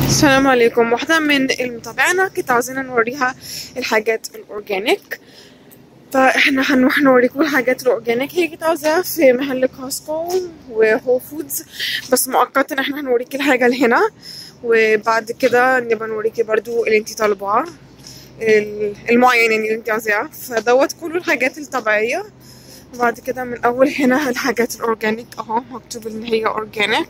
السلام عليكم واحدة من المتابعينا كنت عاوزين نوريها الحاجات الأورجانيك فاحنا هنروح نوريكم الحاجات الأورجانيك هي كنت عاوزاها في محل كوسكو وهول فودز بس مؤقتا احنا هنوريكي الحاجة اللي هنا وبعد كده نبقى نوريكي برضو اللي انتي طالباه ال- المعين يعني اللي انتي عاوزاه فدوت كله الحاجات الطبيعية وبعد كده من أول هنا الحاجات الأورجانيك اهو مكتوب إن هي أورجانيك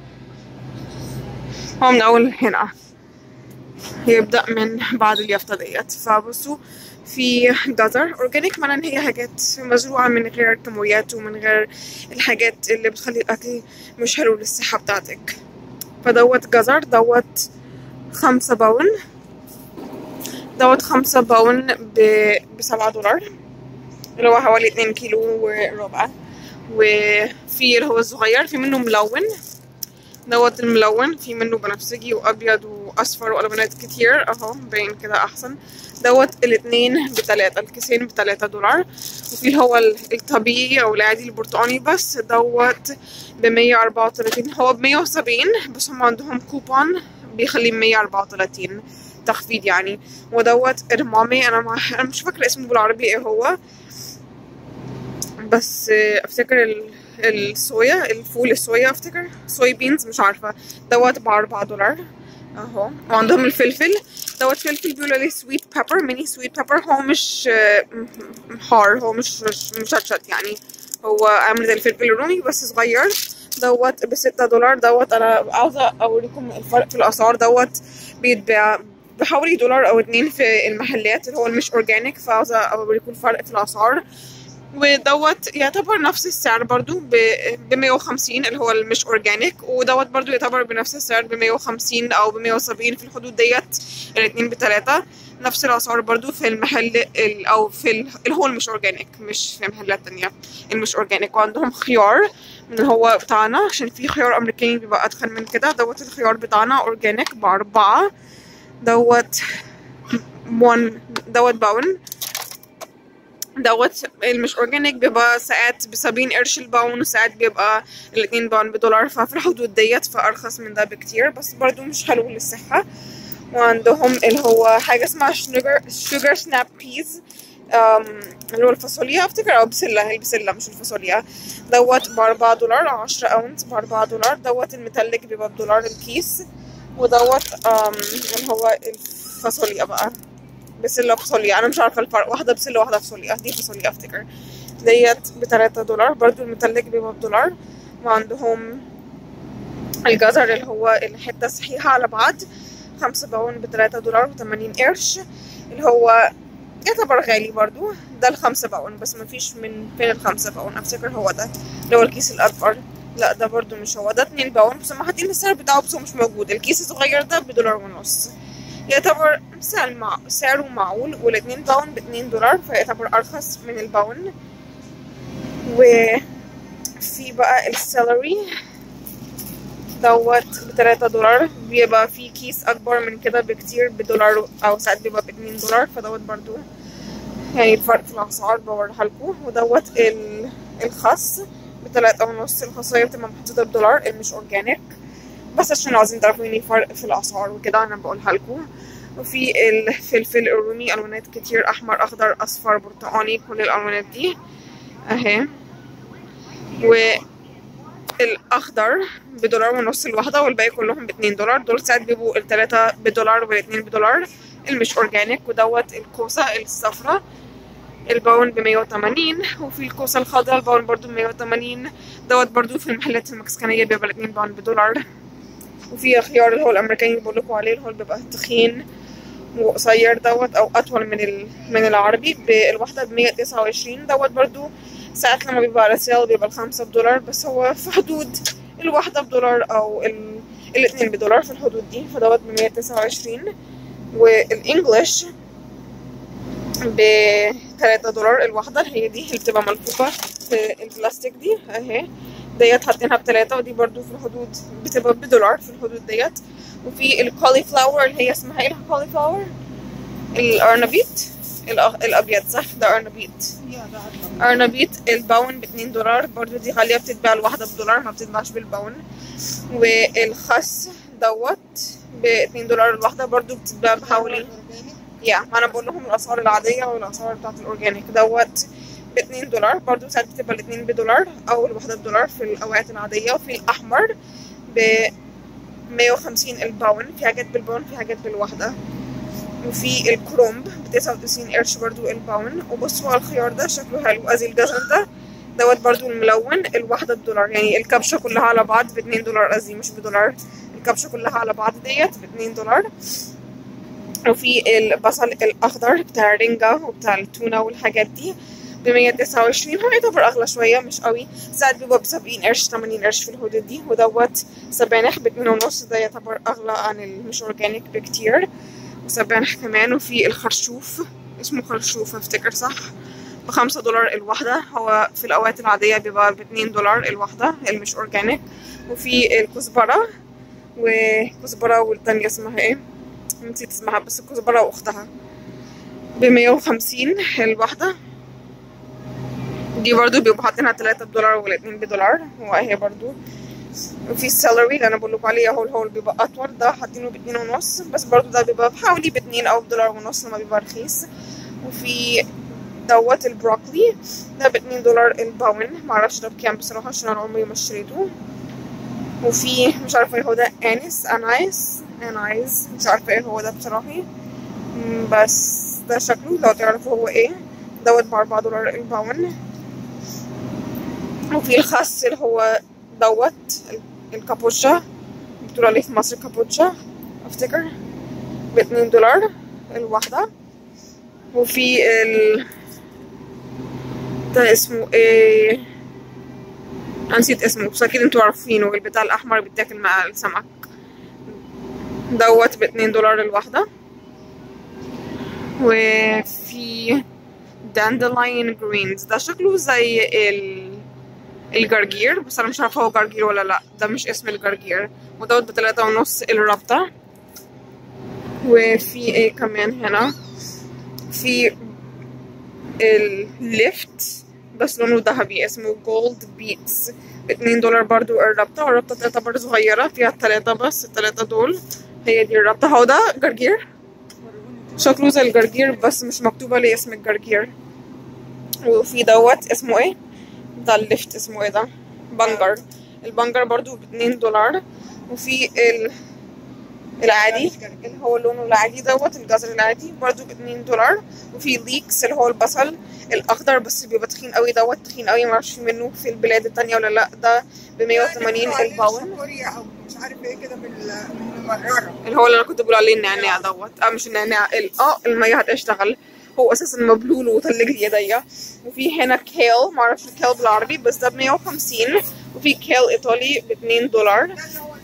هو من أول هنا يبدأ من بعد اليافطة ديت فبصوا في جزر اورجانيك معناه ان هي حاجات مزروعة من غير كيماويات ومن غير الحاجات اللي بتخلي الاكل مش حلو للصحة بتاعتك فدوت جزر دوت خمسة باون دوت خمسة باون ب بسبعة دولار اللي هو حوالي اتنين كيلو وربع وفي اللي هو الصغير في منه ملون دوت الملون في منه بنفسجي وابيض واصفر والوانات كتير اهو باين كده احسن دوت الاتنين بتلاتة الكيسين بتلاتة دولار وفي اللي هو الطبيعي او العادي البرتقاني بس دوت بمية اربعة وتلاتين هو بمية وسبعين بس هم عندهم كوبون بيخليه مية اربعة وتلاتين تخفيض يعني ودوت ارمامي انا ما انا مش فاكرة اسمه بالعربي ايه هو بس افتكر ال... الصويا الفول الصويا افتكر صويا بينز مش عارفة دوت بأربعة دولار اهو وعندهم الفلفل دوت فلفل بيقولوا عليه سويت بيبر ميني سويت بيبر هو مش حار هو مش مش مشطشط يعني هو عامل زي الفلفل الرومي بس صغير دوت بستة دولار دوت انا عاوزة اوريكم الفرق في الاسعار دوت بيتباع بحوالي دولار او اتنين في المحلات اللي هو المش اورجانيك فعاوزة اوريكم الفرق في الاسعار ودوت يعتبر نفس السعر برضو ب 150 اللي هو المش اورجانيك ودوت برضو يعتبر بنفس السعر ب 150 او ب 170 في الحدود ديت الاتنين بتلاتة نفس الاسعار برضو في المحل ال او في ال- اللي هو المش اورجانيك مش في محلات تانية المش اورجانيك وعندهم خيار من هو بتاعنا عشان في خيار امريكاني بيبقى ادخل من كده دوت الخيار بتاعنا اورجانيك باربعة دوت وان دوت باون دوت المش اورجانيك بيبقى ساعات بسبعين قرش الباون وساعات بيبقى الاتنين باون بدولار ففي الحدود ديت فارخص من ده بكتير بس برضو مش حلو للصحة وعندهم اللي هو حاجة اسمها شوجر شوجر سناب بيز اللي هو الفاصوليا افتكر او بسلة هي البسلة مش الفاصوليا دوت بأربعة دولار عشرة اونت بأربعة دولار دوت المتلج بيبقى بدولار الكيس ودوت أم، اللي هو الفاصوليا بقى بسلة وفاصوليا انا مش عارفة الفرق واحدة بسلة واحدة فاصوليا دي فاصوليا افتكر ديت بتلاتة دولار برضو المتلج بيبقى بدولار وعندهم الجزر اللي هو الحتة الصحيحة على بعض خمسة باون بتلاتة دولار وتمانين قرش اللي هو يعتبر غالي برضو ده الخمسة باون بس مفيش من فين الخمسة باون افتكر هو ده اللي هو الكيس الأكبر لا ده برضو مش هو ده اتنين باون بس هم حاطين السعر بتاعه بس هو مش موجود الكيس الصغير ده بدولار ونص يعتبر سعر مع... سعره معقول والاتنين باون باتنين دولار فيعتبر أرخص من الباون وفي بقى السيلري دوت بتلاتة دولار بيبقى في كيس أكبر من كده بكتير بدولار أو ساعات بيبقى باتنين دولار فدوت برضو يعني الفرق في الأسعار بوريها لكم ودوت ال... الخس بتلاتة ونص الخاصية بتبقى محطوطة بدولار المش أورجانيك بس عشان عاوزين تعرفوا يعني الفرق في الأسعار وكده أنا بقولها لكم وفي الفلفل الرومي ألوانات كتير أحمر أخضر أصفر برتقاني كل الألوانات دي أهي والأخضر بدولار ونص الواحدة والباقي كلهم باتنين دولار دول ساعات بيبقوا التلاتة بدولار والاتنين بدولار المش أورجانيك ودوت الكوسة الصفرا الباون بمية وتمانين وفي الكوسة الخضراء الباون برضو بمية وتمانين دوت برضو في المحلات المكسيكانية بيبقى الاتنين باون بدولار وفي خيار اللي هو الأمريكاني اللي بقولكوا عليه اللي هو اللي بيبقى تخين وقصير دوت أو أطول من ال... من العربي بالواحدة بمية تسعة وعشرين دوت برضو ساعات لما بيبقى على سيل بيبقى الخمسة بدولار بس هو في حدود الواحدة بدولار أو ال... الاتنين بدولار في الحدود دي فدوت بمية تسعة وعشرين والإنجليش بتلاتة دولار الواحدة هي دي اللي بتبقى ملفوفة في البلاستيك دي اهي ديت حاطينها بتلاتة ودي برضو في الحدود بتبقى بدولار في الحدود ديت وفي الكولي فلاور اللي هي اسمها ايه الكولي فلاور الأرنبيط الأ- الأبيض صح ده أرنبيط أرنبيط الباون باتنين دولار برضو دي غالية بتتباع الواحدة بدولار ما بتتباعش بالباون والخس دوت ب 2 دولار الواحده برضو بتتباع بحوالي يا ما انا بقول لهم الاسعار العاديه والاسعار بتاعت الاورجانيك دوت ب 2 دولار برضو ساعات بتبقى الاثنين بدولار او الواحده بدولار في الاوقات العاديه وفي الاحمر ب 150 الباون في حاجات بالباون في حاجات بالواحده وفي الكرومب ب 99 قرش برضو الباون وبصوا على الخيار ده شكله حلو ازي الجزل ده دوت برضو الملون الواحدة بدولار يعني الكبشة كلها على بعض ب 2 دولار قصدي مش بدولار الكبشة كلها على بعض ديت ب 2 دولار وفي البصل الأخضر بتاع الرنجة وبتاع التونة والحاجات دي ب 129 هو يعتبر أغلى شوية مش قوي ساعات بيبقى ب 70 قرش 80 قرش في الحدود دي ودوت سبانخ ب 2 ونص ده يعتبر أغلى عن المش أورجانيك بكتير وسبانخ كمان وفي الخرشوف اسمه خرشوف افتكر صح بخمسة دولار الواحدة هو في الأوقات العادية بيبقى باتنين دولار الواحدة المش أورجانيك وفي الكزبرة وكزبرة والتانية اسمها ايه نسيت اسمها بس الكزبرة وأختها بمية وخمسين الواحدة دي برضو بيبقوا حاطينها تلاتة بدولار والاتنين بدولار وهي برضو وفي السلري اللي انا بقول لكم عليه هو هو بيبقى اطول ده حاطينه باتنين ونص بس برضو ده بيبقى بحوالي باتنين او بدولار ونص لما بيبقى رخيص وفي دوت البروكلي ده باتنين دولار الباون معرفش ده بكام بصراحة عشان انا عمري ما اشتريته وفي مش عارفة ايه هو ده انس انايس انايس مش عارفة ايه هو ده بصراحة بس ده شكله لو تعرفوا هو ايه دوت باربعة دولار الباون وفي الخس اللي هو دوت الكابوتشا بتقول عليه في مصر كابوتشا افتكر باتنين دولار الواحدة وفي ال ده اسمه ايه انا نسيت اسمه بس اكيد انتوا عارفينه البتاع الاحمر بيتاكل مع السمك دوت باتنين دولار الواحدة وفي داندلاين جرينز ده شكله زي ال الجرجير بس انا مش عارفه هو جرجير ولا لا ده مش اسم الجرجير ودوت بتلاتة ونص الرابطة وفي ايه كمان هنا في الليفت بس لونه ذهبي اسمه جولد بيتس باتنين دولار برضو الرابطة والرابطة تعتبر صغيرة فيها التلاتة بس التلاتة دول هي دي الرابطة هو ده جرجير شكله زي الجرجير بس مش مكتوبة لي اسم الجرجير وفي دوت اسمه ايه ده الليفت اسمه ايه ده بنجر البنجر برضو باتنين دولار وفي ال العادي اللي هو لونه العادي دوت الجزر العادي برضو باتنين دولار وفي ليكس اللي هو البصل الاخضر بس بيبقى تخين قوي دوت تخين قوي معرفش في منه في البلاد التانية ولا لا ده ب 180 الباون كوريا او مش عارف ايه كده بال- بالمراره اللي هو اللي انا كنت بقول عليه النعناع دوت اه مش النعناع ال- اه المية هتشتغل هو اساسا مبلول وثلج لي ايديا وفي هنا كيل معرفش الكيل بالعربي بس ده ب 150 وفي كيل ايطالي ب 2 دولار ده اللي هو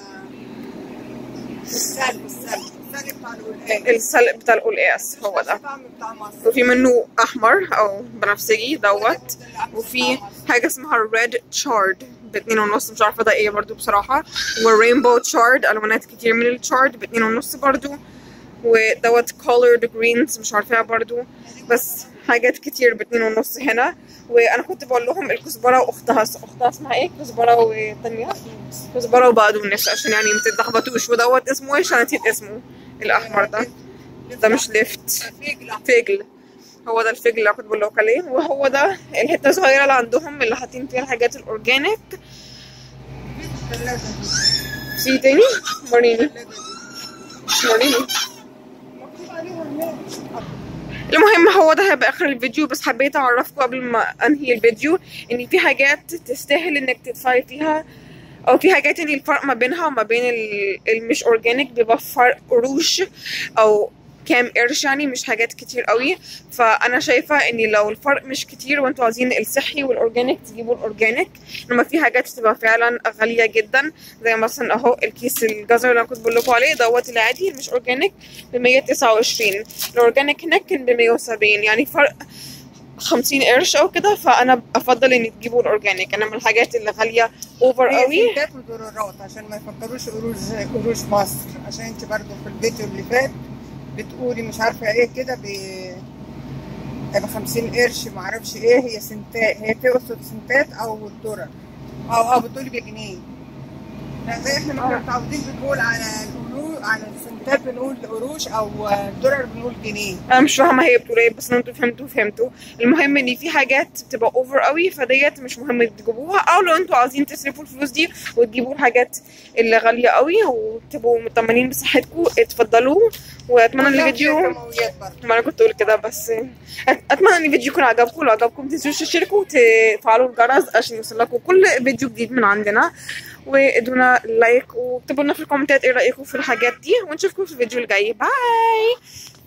ال- السلق السلق السلق بتاع القلقاس السلق بتاع القلقاس هو ده الطعم بتاع مصر وفي منه احمر او بنفسجي دوت وفي حاجه اسمها ريد تشارد باتنين ونص مش عارفه ده ايه برضو بصراحه ورينبو تشارد الوانات كتير من التشارد باتنين ونص برضو ودوت colored greens مش عارفاها برضو بس حاجات كتير باتنين ونص هنا وانا كنت بقول لهم الكزبره واختها اختها اسمها ايه كزبره وتانية كزبره وبقدونس عشان يعني ما تتلخبطوش ودوت اسمه ايه عشان نسيت اسمه الاحمر ده ده مش ليفت فجلة فجل هو ده الفجل اللي كنت بقول لك عليه وهو ده الحته الصغيره اللي عندهم اللي حاطين فيها الحاجات الاورجانيك الثلاجة دي في تاني وريني الثلاجة دي وريني مكتوب عليها هناك المهم هو ده هيبقى اخر الفيديو بس حبيت اعرفكم قبل ما انهي الفيديو ان في حاجات تستاهل انك تدفعي فيها او في حاجات يعني الفرق ما بينها وما بين ال- المش اورجانيك بيبقى فرق قروش او كام قرش يعني مش حاجات كتير قوي فانا شايفه ان لو الفرق مش كتير وانتوا عايزين الصحي والاورجانيك تجيبوا الاورجانيك انما في حاجات بتبقى فعلا غاليه جدا زي مثلا اهو الكيس الجزر اللي انا كنت بقول لكم عليه دوت العادي مش اورجانيك ب 129 الاورجانيك هناك كان ب 170 يعني فرق 50 قرش او كده فانا افضل ان تجيبوا الاورجانيك انما الحاجات اللي غاليه اوفر هي قوي سنتات ودولارات عشان ما يفكروش قروش زي قروش مصر عشان انت برضو في الفيديو اللي فات بتقولي مش عارفه ايه كده ب ب 50 قرش ما اعرفش ايه هي سنتات هي تقصد سنتات او الدولار او او بتقولي بجنيه لا زي احنا ما احنا متعودين بنقول على القرو- على السنتات بنقول قروش او الدولار بنقول جنيه انا مش فاهمه هي بتقول ايه بس انتوا فهمتوا فهمتوا المهم ان في حاجات بتبقى اوفر قوي فديت مش مهم تجيبوها او لو انتوا عايزين تصرفوا الفلوس دي وتجيبوا الحاجات اللي غاليه قوي وتبقوا مطمنين بصحتكم اتفضلوا واتمنى ان الفيديو كيماويات برضه ما انا كنت اقول كده بس أت- اتمنى ان الفيديو يكون عجبكم لو عجبكم متنسوش تشتركوا وتفعلوا الجرس عشان يوصلكم كل فيديو جديد من عندنا وادونا لايك واكتبوا لنا في الكومنتات ايه رايكم في الحاجات دي ونشوفكم في الفيديو الجاي باي